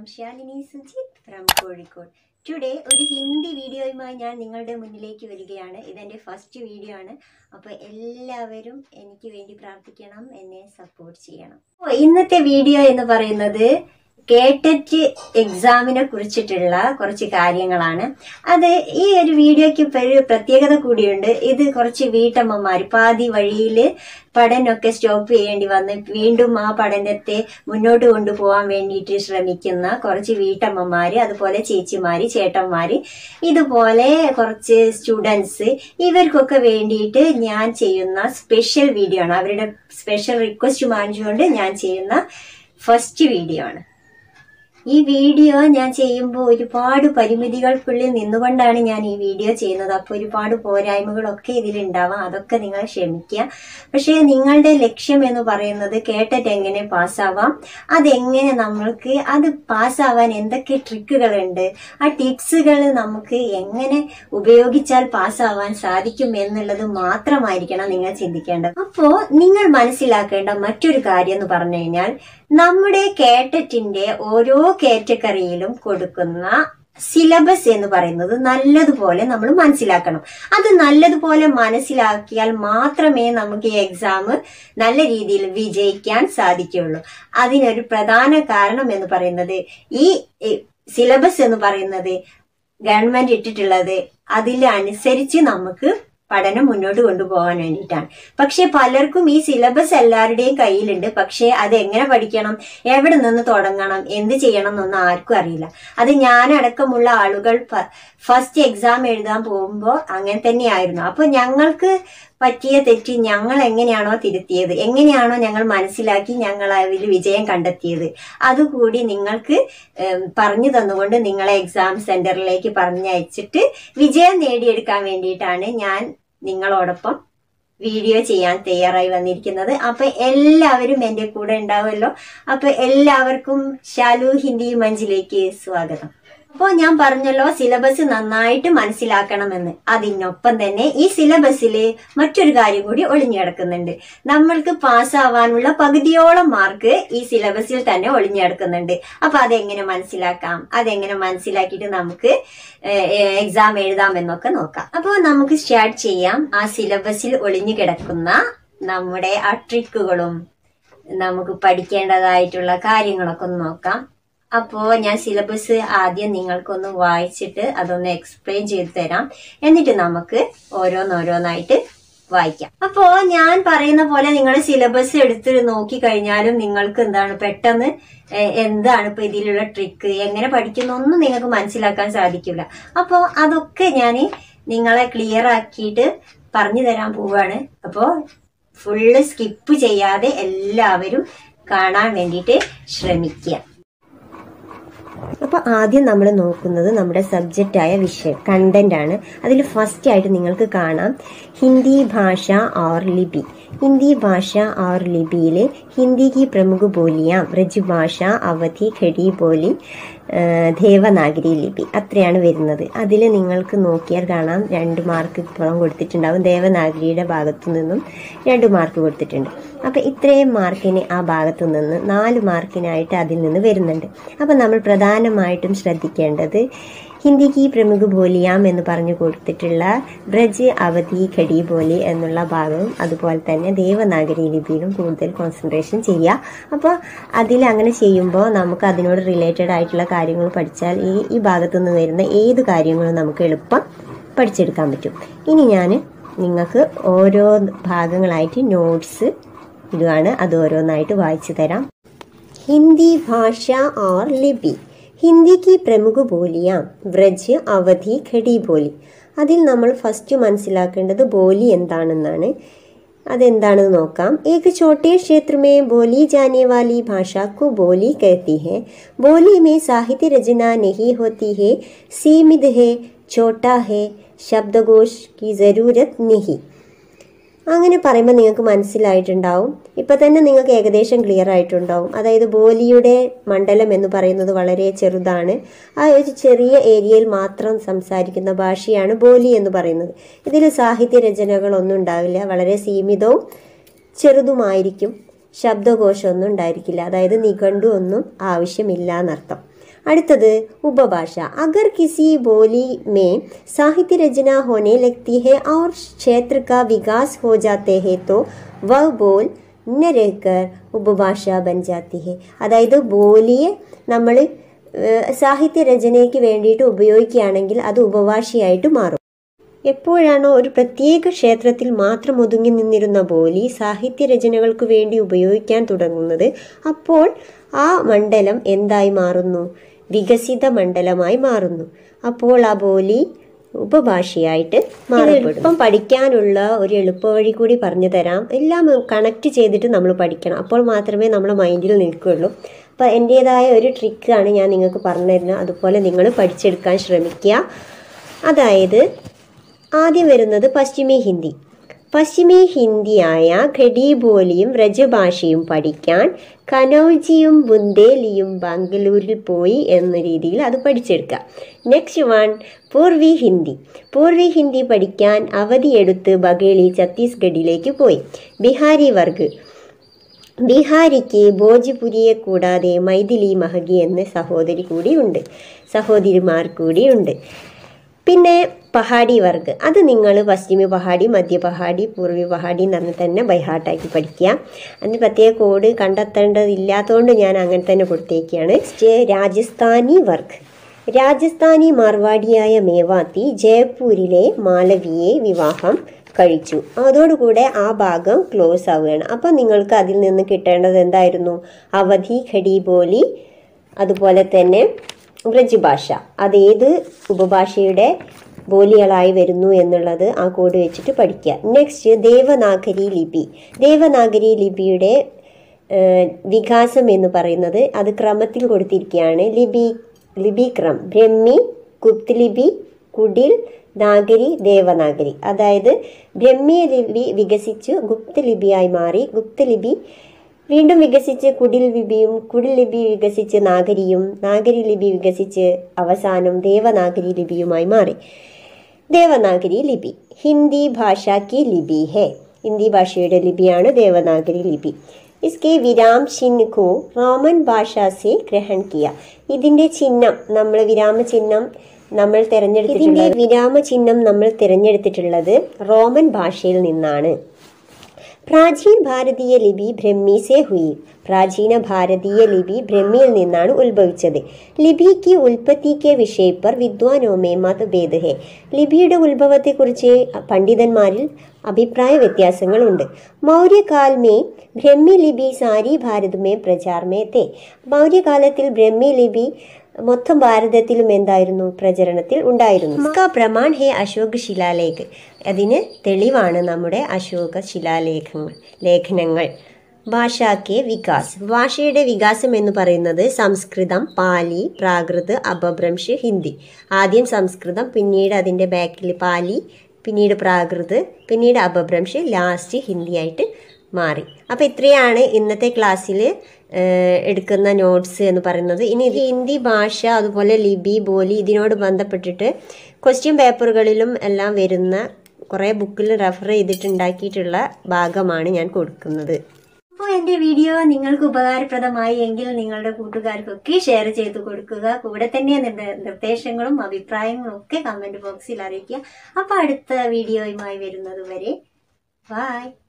Shalini Sujith from Kozhikode today ഒരു ഹിന്ദി വീഡിയോയുമായി ഞാൻ നിങ്ങളുടെ മുന്നിലേക്ക് വരികയാണ് ഇതെൻ്റെ ഫസ്റ്റ് വീഡിയോ ആണ് അപ്പോൾ എല്ലാവരും എനിക്ക് വേണ്ടി പ്രാർത്ഥിക്കണം എന്നെ സപ്പോർട്ട് ചെയ്യണം അപ്പോൾ ഇന്നത്തെ വീഡിയോ എന്ന് പറയുന്നത് കേട്ടറ്റ് എക്സാമിനെ കുറിച്ചിട്ടുള്ള കുറച്ച് കാര്യങ്ങളാണ് അത് ഈ ഒരു വീഡിയോയ്ക്ക് ഇപ്പൊ ഒരു പ്രത്യേകത കൂടിയുണ്ട് ഇത് കുറച്ച് വീട്ടമ്മമാർ പാതി വഴിയിൽ പഠനമൊക്കെ സ്റ്റോപ്പ് ചെയ്യേണ്ടി വന്ന് വീണ്ടും ആ പഠനത്തെ മുന്നോട്ട് കൊണ്ടുപോകാൻ വേണ്ടിയിട്ട് ശ്രമിക്കുന്ന കുറച്ച് വീട്ടമ്മമാര് അതുപോലെ ചേച്ചിമാര് ചേട്ടന്മാര് ഇതുപോലെ കുറച്ച് സ്റ്റുഡൻസ് ഇവർക്കൊക്കെ വേണ്ടിയിട്ട് ഞാൻ ചെയ്യുന്ന സ്പെഷ്യൽ വീഡിയോ ആണ് അവരുടെ സ്പെഷ്യൽ റിക്വസ്റ്റ് മാനിച്ചുകൊണ്ട് ഞാൻ ചെയ്യുന്ന ഫസ്റ്റ് വീഡിയോ ആണ് ഈ വീഡിയോ ഞാൻ ചെയ്യുമ്പോൾ ഒരുപാട് പരിമിതികൾക്കുള്ളിൽ നിന്നുകൊണ്ടാണ് ഞാൻ ഈ വീഡിയോ ചെയ്യുന്നത് അപ്പോൾ ഒരുപാട് പോരായ്മകളൊക്കെ ഇതിലുണ്ടാവാം അതൊക്കെ നിങ്ങൾ ക്ഷമിക്കുക പക്ഷേ നിങ്ങളുടെ ലക്ഷ്യം എന്ന് പറയുന്നത് കേട്ടിട്ട് എങ്ങനെ പാസ്സാവാം അതെങ്ങനെ നമ്മൾക്ക് അത് പാസ്സാവാൻ എന്തൊക്കെ ട്രിക്കുകളുണ്ട് ആ ടിപ്സുകൾ നമുക്ക് എങ്ങനെ ഉപയോഗിച്ചാൽ പാസ്സാവാൻ സാധിക്കും എന്നുള്ളത് മാത്രമായിരിക്കണം നിങ്ങൾ ചിന്തിക്കേണ്ടത് അപ്പോൾ നിങ്ങൾ മനസ്സിലാക്കേണ്ട മറ്റൊരു കാര്യം എന്ന് പറഞ്ഞു കഴിഞ്ഞാൽ നമ്മുടെ കേട്ടറ്റിന്റെ ഓരോ കാറ്റഗറിയിലും കൊടുക്കുന്ന സിലബസ് എന്ന് പറയുന്നത് നല്ലതുപോലെ നമ്മൾ മനസ്സിലാക്കണം അത് നല്ലതുപോലെ മനസ്സിലാക്കിയാൽ മാത്രമേ നമുക്ക് ഈ എക്സാം നല്ല രീതിയിൽ വിജയിക്കാൻ സാധിക്കുകയുള്ളൂ അതിനൊരു പ്രധാന കാരണം എന്ന് പറയുന്നത് ഈ സിലബസ് എന്ന് പറയുന്നത് ഗവൺമെന്റ് ഇട്ടിട്ടുള്ളത് അതിലനുസരിച്ച് നമുക്ക് പഠനം മുന്നോട്ട് കൊണ്ടുപോകാൻ വേണ്ടിയിട്ടാണ് പക്ഷെ പലർക്കും ഈ സിലബസ് എല്ലാവരുടെയും കയ്യിലുണ്ട് പക്ഷെ അത് എങ്ങനെ പഠിക്കണം എവിടെ നിന്ന് തുടങ്ങണം എന്ത് ചെയ്യണം എന്നൊന്നും ആർക്കും അറിയില്ല അത് ഞാനടക്കമുള്ള ആളുകൾ ഫസ്റ്റ് എക്സാം എഴുതാൻ പോകുമ്പോൾ അങ്ങനെ തന്നെയായിരുന്നു അപ്പൊ ഞങ്ങൾക്ക് പറ്റിയ തെറ്റ് ഞങ്ങൾ എങ്ങനെയാണോ തിരുത്തിയത് എങ്ങനെയാണോ ഞങ്ങൾ മനസ്സിലാക്കി ഞങ്ങൾ അതിൽ വിജയം കണ്ടെത്തിയത് അതുകൂടി നിങ്ങൾക്ക് പറഞ്ഞു തന്നുകൊണ്ട് നിങ്ങളെ എക്സാം സെന്ററിലേക്ക് പറഞ്ഞയച്ചിട്ട് വിജയം നേടിയെടുക്കാൻ വേണ്ടിയിട്ടാണ് ഞാൻ നിങ്ങളോടൊപ്പം വീഡിയോ ചെയ്യാൻ തയ്യാറായി വന്നിരിക്കുന്നത് അപ്പൊ എല്ലാവരും എൻ്റെ കൂടെ ഉണ്ടാവുമല്ലോ അപ്പൊ എല്ലാവർക്കും ശാലു ഹിന്ദി മഞ്ചിലേക്ക് സ്വാഗതം അപ്പോൾ ഞാൻ പറഞ്ഞല്ലോ സിലബസ് നന്നായിട്ട് മനസ്സിലാക്കണമെന്ന് അതിനൊപ്പം തന്നെ ഈ സിലബസിൽ മറ്റൊരു കാര്യം കൂടി ഒളിഞ്ഞു കിടക്കുന്നുണ്ട് നമ്മൾക്ക് പാസ്സാവാനുള്ള പകുതിയോളം മാർക്ക് ഈ സിലബസിൽ തന്നെ ഒളിഞ്ഞു കിടക്കുന്നുണ്ട് അപ്പൊ അതെങ്ങനെ മനസ്സിലാക്കാം അതെങ്ങനെ മനസ്സിലാക്കിയിട്ട് നമുക്ക് എക്സാം എഴുതാമെന്നൊക്കെ നോക്കാം അപ്പോൾ നമുക്ക് സ്റ്റാർട്ട് ചെയ്യാം ആ സിലബസിൽ ഒളിഞ്ഞു കിടക്കുന്ന നമ്മുടെ ആ ട്രിക്കുകളും നമുക്ക് പഠിക്കേണ്ടതായിട്ടുള്ള കാര്യങ്ങളൊക്കെ ഒന്ന് നോക്കാം അപ്പോൾ ഞാൻ സിലബസ് ആദ്യം നിങ്ങൾക്കൊന്ന് വായിച്ചിട്ട് അതൊന്ന് എക്സ്പ്ലെയിൻ ചെയ്തു തരാം എന്നിട്ട് നമുക്ക് ഓരോന്നോരോന്നായിട്ട് വായിക്കാം അപ്പോൾ ഞാൻ പറയുന്ന പോലെ നിങ്ങൾ സിലബസ് എടുത്ത് നോക്കി കഴിഞ്ഞാലും നിങ്ങൾക്ക് എന്താണ് പെട്ടെന്ന് എന്താണ് ഇപ്പൊ ഇതിലുള്ള ട്രിക്ക് എങ്ങനെ പഠിക്കുന്നൊന്നും നിങ്ങൾക്ക് മനസ്സിലാക്കാൻ സാധിക്കില്ല അപ്പോൾ അതൊക്കെ ഞാൻ നിങ്ങളെ ക്ലിയർ ആക്കിയിട്ട് പറഞ്ഞു തരാൻ പോവാണ് അപ്പോൾ ഫുള്ള് സ്കിപ്പ് ചെയ്യാതെ എല്ലാവരും കാണാൻ വേണ്ടിയിട്ട് ശ്രമിക്കുക അപ്പോൾ ആദ്യം നമ്മൾ നോക്കുന്നത് നമ്മുടെ സബ്ജക്റ്റായ വിഷയം കണ്ടന്റ് ആണ് അതിൽ ഫസ്റ്റ് ആയിട്ട് നിങ്ങൾക്ക് കാണാം ഹിന്ദി ഭാഷ और लिपि हिंदी भाषा और लिपिയിൽ ഹിന്ദി की प्रमुख बोलियां ब्रजभाഷ അവധി ഖടി ബോലി ദേവനാഗരി ലിപി അത്രയാണ് വരുന്നത് അതിൽ നിങ്ങൾക്ക് നോക്കിയാൽ കാണാം രണ്ട് മാർക്ക് ഇപ്പോഴും കൊടുത്തിട്ടുണ്ടാവും ദേവനാഗരിയുടെ ഭാഗത്തു നിന്നും രണ്ട് മാർക്ക് കൊടുത്തിട്ടുണ്ട് അപ്പം ഇത്രയും മാർക്കിന് ആ ഭാഗത്തു നിന്ന് നാല് മാർക്കിനായിട്ട് അതിൽ നിന്ന് വരുന്നുണ്ട് അപ്പം നമ്മൾ പ്രധാനമായിട്ടും ശ്രദ്ധിക്കേണ്ടത് ഹിന്ദിക്ക് പ്രമുഖ ബോലിയാം എന്ന് പറഞ്ഞു കൊടുത്തിട്ടുള്ള ബ്രജ് അവധി ഖടി ബോലി എന്നുള്ള ഭാഗവും അതുപോലെ തന്നെ ദേവനാഗരി ലിപിയിലും കൂടുതൽ കോൺസെൻട്രേഷൻ ചെയ്യുക അപ്പോൾ അതിൽ അങ്ങനെ ചെയ്യുമ്പോൾ നമുക്ക് അതിനോട് റിലേറ്റഡ് ആയിട്ടുള്ള കാര്യങ്ങൾ പഠിച്ചാൽ ഈ ഈ ഭാഗത്തു നിന്ന് വരുന്ന ഏത് കാര്യങ്ങളും നമുക്ക് എളുപ്പം പഠിച്ചെടുക്കാൻ പറ്റും ഇനി ഞാൻ നിങ്ങൾക്ക് ഓരോ ഭാഗങ്ങളായിട്ട് നോട്ട്സ് ഇടുകയാണ് അത് ഓരോന്നായിട്ട് വായിച്ചു തരാം ഹിന്ദി ഭാഷ ഓർ ലിപി ഹിന്ദിക്ക് പ്രമുഖ ബോലിയാം വ്രജ് അവധി ഖടി ബോലി അതിൽ നമ്മൾ ഫസ്റ്റ് മനസ്സിലാക്കേണ്ടത് ബോലി എന്താണെന്നാണ് അതെന്താണെന്ന് നോക്കാം एक छोटे क्षेत्र में बोली जाने वाली भाषा को बोली कहती है बोली में साहित्य रचना नहीं होती है सीमित है छोटा है शब्दकोश की ज़रूरत नहीं അങ്ങനെ പറയുമ്പോൾ നിങ്ങൾക്ക് മനസ്സിലായിട്ടുണ്ടാവും ഇപ്പം തന്നെ നിങ്ങൾക്ക് ഏകദേശം ക്ലിയർ ആയിട്ടുണ്ടാവും അതായത് ബോലിയുടെ മണ്ഡലം എന്ന് പറയുന്നത് വളരെ ചെറുതാണ് ആ ഒരു ചെറിയ ഏരിയയിൽ മാത്രം സംസാരിക്കുന്ന ഭാഷയാണ് ബോലി എന്ന് പറയുന്നത് ഇതിൽ സാഹിത്യ രചനകളൊന്നും ഉണ്ടാവില്ല വളരെ സീമിതവും ചെറുതുമായിരിക്കും ശബ്ദകോശമൊന്നും ഉണ്ടായിരിക്കില്ല അതായത് നിഘണ്ടു ഒന്നും ആവശ്യമില്ല എന്നർത്ഥം അടുത്തത് ഉപഭാഷ അഗർ കിസി बोली में साहित्य रचना होने लगती है और क्षेत्र का विकास हो जाते हैं तो वह बोल न रहकर ഉപഭാഷ ബൻ ജാത്തി ഹെ അതായത് ബോലിയെ നമ്മൾ സാഹിത്യ രചനയ്ക്ക് വേണ്ടിയിട്ട് ഉപയോഗിക്കുകയാണെങ്കിൽ അത് ഉപഭാഷയായിട്ട് മാറും എപ്പോഴാണോ ഒരു പ്രത്യേക ക്ഷേത്രത്തിൽ മാത്രം ഒതുങ്ങി നിന്നിരുന്ന ബോലി സാഹിത്യ രചനകൾക്ക് വേണ്ടി ഉപയോഗിക്കാൻ തുടങ്ങുന്നത് അപ്പോൾ ആ മണ്ഡലം എന്തായി മാറുന്നു വികസിത മണ്ഡലമായി മാറുന്നു അപ്പോൾ ആ ബോലി ഉപഭാഷയായിട്ട് മാറപ്പെടും ഇപ്പം പഠിക്കാനുള്ള ഒരു എളുപ്പവഴി കൂടി പറഞ്ഞു തരാം എല്ലാം കണക്ട് ചെയ്തിട്ട് നമ്മൾ പഠിക്കണം അപ്പോൾ മാത്രമേ നമ്മുടെ മൈൻഡിൽ നിൽക്കുകയുള്ളൂ അപ്പോൾ എൻ്റേതായ ഒരു ട്രിക്കാണ് ഞാൻ നിങ്ങൾക്ക് പറഞ്ഞു തരുന്നത് അതുപോലെ നിങ്ങൾ പഠിച്ചെടുക്കാൻ ശ്രമിക്കുക അതായത് ആദ്യം വരുന്നത് പശ്ചിമി ഹിന്ദി പശ്ചിമി ഹിന്ദിയായ ഖഡീബോലിയും വ്രജഭാഷയും പഠിക്കാൻ കനൗജിയും ബുന്ദേലിയും ബാംഗ്ലൂരിൽ പോയി എന്ന രീതിയിൽ അത് പഠിച്ചെടുക്കുക നെക്സ്റ്റ് വൺ പൂർവി ഹിന്ദി പൂർവി ഹിന്ദി പഠിക്കാൻ അവധിയെടുത്ത് ബഗേലി ഛത്തീസ്ഗഡിലേക്ക് പോയി ബിഹാരി വർഗ് ബീഹാരിക്ക് ഭോജ്പുരിയെ കൂടാതെ മൈഥിലി മഹഗി എന്ന സഹോദരി കൂടിയുണ്ട് സഹോദരിമാർ കൂടിയുണ്ട് പിന്നെ പഹാഡി വർഗ് അത് നിങ്ങൾ പശ്ചിമ പഹാഡി മധ്യ പഹാഡി പൂർവി പഹാഡി എന്ന് പറഞ്ഞ് തന്നെ ബൈഹാർട്ടാക്കി പഠിക്കുക അതിന് പ്രത്യേക കോഡ് കണ്ടെത്തേണ്ടതില്ലാത്തതുകൊണ്ട് ഞാൻ അങ്ങനെ തന്നെ കൊടുത്തേക്കാണ് നെക്സ്റ്റ് രാജസ്ഥാനി വർഗ് രാജസ്ഥാനി മാർവാടിയായ മേവാത്തി ജയ്പൂരിലെ മാലവിയെ വിവാഹം കഴിച്ചു അതോടുകൂടെ ആ ഭാഗം ക്ലോസ് ആവുകയാണ് അപ്പം നിങ്ങൾക്ക് അതിൽ നിന്ന് കിട്ടേണ്ടത് എന്തായിരുന്നു അവധി ഖഡീബോലി അതുപോലെ തന്നെ വ്രജ് ഭാഷ അത് ഏത് ഉപഭാഷയുടെ ബോലികളായി വരുന്നു എന്നുള്ളത് ആ കോഡ് വെച്ചിട്ട് പഠിക്കുക നെക്സ്റ്റ് ദേവനാഗരി ലിപി ദേവനാഗരി ലിപിയുടെ ഏഹ്, വികാസം എന്ന് പറയുന്നത് അത് ക്രമത്തിൽ കൊടുത്തിരിക്കുകയാണ് ലിപി ലിപി ക്രം ബ്രഹ്മി ഗുപ്ത് ലിപി കുടിൽ നാഗരി ദേവനാഗരി അതായത് ബ്രഹ്മി ലിപി വികസിച്ചു ഗുപ്ത ലിപിയായി മാറി ഗുപ്ത ലിപി വീണ്ടും വികസിച്ച് കുടിൽ ലിപിയും കുടിൽ ലിപി വികസിച്ച് നാഗരിയും നാഗരി ലിപി വികസിച്ച് അവസാനം ദേവനാഗരി ലിപിയുമായി മാറി ദേവനാഗരി ലിപി ഹിന്ദി ഭാഷ കി ലിപി ഹെ ഹിന്ദി ഭാഷയുടെ ലിപിയാണ് ദേവനാഗരി ലിപി ഇസ്കെ വിരാം ചിഹ്ന കോ റോമൻ ഭാഷ സെ ഗ്രഹൺ കിയ ഇതിന്റെ ചിഹ്നം നമ്മൾ വിരാമ ചിഹ്നം നമ്മൾ തിരഞ്ഞെടുത്തിട്ടുള്ളത് വിരാമ ചിഹ്നം നമ്മൾ തിരഞ്ഞെടുത്തിട്ടുള്ളത് റോമൻ ഭാഷയിൽ നിന്നാണ് പ്രാചീൻ ഭാരതീയ ലിപി ബ്രഹ്മി സെ ഹുയി പ്രാചീന ഭാരതീയ ലിപി ബ്രഹ്മിയിൽ നിന്നാണ് ഉത്ഭവിച്ചത് ലിപി की ഉൽപ്പത്തി के विषय पर विद्वानों में मतभेद है ലിപിയുടെ ഉത്ഭവത്തെക്കുറിച്ച് പണ്ഡിതന്മാരിൽ അഭിപ്രായ വ്യത്യാസങ്ങളുണ്ട് മൗര്യകാൽ മേ ബ്രഹ്മി ലിപി സാരി ഭാരത് മേ പ്രചാർ മേ തേ മൗര്യകാലത്തിൽ ബ്രഹ്മി ലിപി മൊത്തം ഭാരതത്തിലും എന്തായിരുന്നു പ്രചരണത്തിൽ ഉണ്ടായിരുന്നു ഇസ്കാ പ്രമാൺ ഹേ അശോക് ശിലാലേഖ് അതിന് തെളിവാണ് നമ്മുടെ അശോക ശിലാലേഖങ്ങൾ ലേഖനങ്ങൾ ഭാഷാക്കെ വികാസ് ഭാഷയുടെ വികാസം എന്ന് പറയുന്നത് സംസ്കൃതം പാലി പ്രാകൃത് അപഭ്രംശ് ഹിന്ദി ആദ്യം സംസ്കൃതം പിന്നീട് അതിൻ്റെ ബാക്കിൽ പാലി പിന്നീട് പ്രാകൃത് പിന്നീട് അപഭ്രംശ് ലാസ്റ്റ് ഹിന്ദിയായിട്ട് മാറി അപ്പോൾ ഇത്രയാണ് ഇന്നത്തെ ക്ലാസ്സിൽ എടുക്കുന്ന നോട്ട്സ് എന്ന് പറയുന്നത് ഇനി ഇത് ഹിന്ദി ഭാഷ അതുപോലെ ലിപി ബോലി ഇതിനോട് ബന്ധപ്പെട്ടിട്ട് ക്വസ്റ്റ്യൻ പേപ്പറുകളിലും എല്ലാം വരുന്ന കുറേ ബുക്കിൽ റെഫർ ചെയ്തിട്ടുണ്ടാക്കിയിട്ടുള്ള ഭാഗമാണ് ഞാൻ കൊടുക്കുന്നത് അപ്പോൾ എൻ്റെ വീഡിയോ നിങ്ങൾക്ക് ഉപകാരപ്രദമായി എങ്കിൽ നിങ്ങളുടെ കൂട്ടുകാർക്കൊക്കെ ഷെയർ ചെയ്ത് കൊടുക്കുക കൂടെ തന്നെ നിങ്ങളുടെ നിർദ്ദേശങ്ങളും അഭിപ്രായങ്ങളും ഒക്കെ കമൻറ്റ് ബോക്സിൽ അറിയിക്കുക അപ്പോൾ അടുത്ത വീഡിയോയുമായി വരുന്നത് വരെ ബായ്